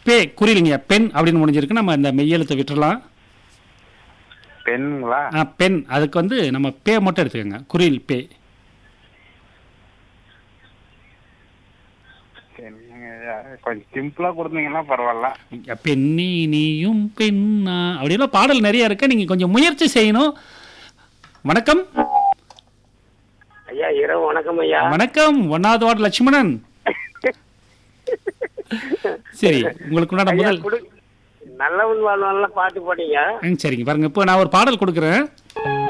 பே குறிலிங்க பெண் அப்படின்னு முடிஞ்சிருக்கு நம்ம இந்த மெய்யெழுத்தை விட்டுறலாம் பெண்களா ஆ, பெண் அதுக்கு வந்து நம்ம பே மட்டும் எடுத்துக்கோங்க குறில் பே பெண்ணுங்க, கொஞ்சம் சிம்பிளா கொடுத்தீங்கன்னா பரவாயில்ல இங்க பெண்ணி நீயும் பெண்ணா அப்படியெல்லாம் பாடல் நிறைய இருக்கு நீங்க கொஞ்சம் முயற்சி செய்யணும் வணக்கம் ஐயா இரவு வணக்கம் ஐயா வணக்கம் ஒன்னாவது வார்டு லட்சுமணன் சரி உங்களுக்கு உண்டான ஐயா முதல் குடு நல்லவன் வாழ்வான்ல பாட்டு போட்டீங்க ம், சரிங்க பாருங்க இப்போ நான் ஒரு பாடல் கொடுக்குறேன்